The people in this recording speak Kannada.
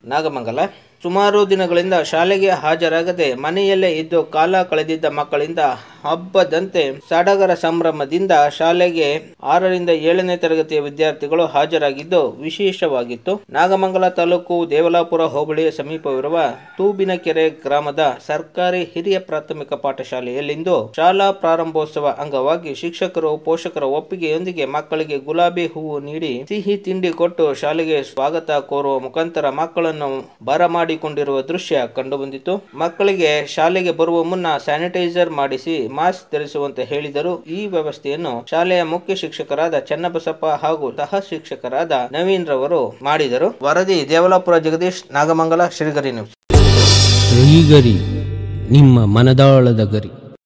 ನಾಗಮಂಗಲ ಸುಮಾರು ದಿನಗಳಿಂದ ಶಾಲೆಗೆ ಹಾಜರಾಗದೆ ಮನೆಯಲ್ಲೇ ಇದ್ದು ಕಾಲ ಕಳೆದಿದ್ದ ಮಕ್ಕಳಿಂದ ಹಬ್ಬದಂತೆ ಸಡಗರ ಸಂಭ್ರಮದಿಂದ ಶಾಲೆಗೆ ಆರರಿಂದ ಏಳನೇ ತರಗತಿಯ ವಿದ್ಯಾರ್ಥಿಗಳು ಹಾಜರಾಗಿದ್ದು ವಿಶೇಷವಾಗಿತ್ತು ನಾಗಮಂಗಲ ತಾಲೂಕು ದೇವಲಾಪುರ ಹೋಬಳಿಯ ಸಮೀಪವಿರುವ ತೂಬಿನಕೆರೆ ಗ್ರಾಮದ ಸರ್ಕಾರಿ ಹಿರಿಯ ಪ್ರಾಥಮಿಕ ಪಾಠಶಾಲೆಯಲ್ಲಿಂದು ಶಾಲಾ ಪ್ರಾರಂಭೋತ್ಸವ ಅಂಗವಾಗಿ ಶಿಕ್ಷಕರು ಪೋಷಕರ ಒಪ್ಪಿಗೆಯೊಂದಿಗೆ ಮಕ್ಕಳಿಗೆ ಗುಲಾಬಿ ಹೂವು ನೀಡಿ ಸಿಹಿ ತಿಂಡಿ ಕೊಟ್ಟು ಶಾಲೆಗೆ ಸ್ವಾಗತ ಕೋರುವ ಮುಖಾಂತರ ಮಕ್ಕಳನ್ನು ಬರಮಾಡಿಕೊಂಡಿರುವ ದೃಶ್ಯ ಕಂಡುಬಂದಿತು ಮಕ್ಕಳಿಗೆ ಶಾಲೆಗೆ ಬರುವ ಮುನ್ನ ಸ್ಯಾನಿಟೈಸರ್ ಮಾಡಿಸಿ ಮಾಸ್ಕ್ ಧರಿಸುವಂತೆ ಹೇಳಿದರು ಈ ವ್ಯವಸ್ಥೆಯನ್ನು ಶಾಲೆಯ ಮುಖ್ಯ ಶಿಕ್ಷಕರಾದ ಚನ್ನಬಸಪ್ಪ ಹಾಗೂ ಸಹ ಶಿಕ್ಷಕರಾದ ನವೀನ್ ರವರು ಮಾಡಿದರು ವರದಿ ದೇವಲಾಪುರ ಜಗದೀಶ್ ನಾಗಮಂಗಲ ಶ್ರೀಗರಿ ನ್ಯೂಸ್ ಶ್ರೀಗರಿ ನಿಮ್ಮ ಮನದಾಳದ ಗರಿ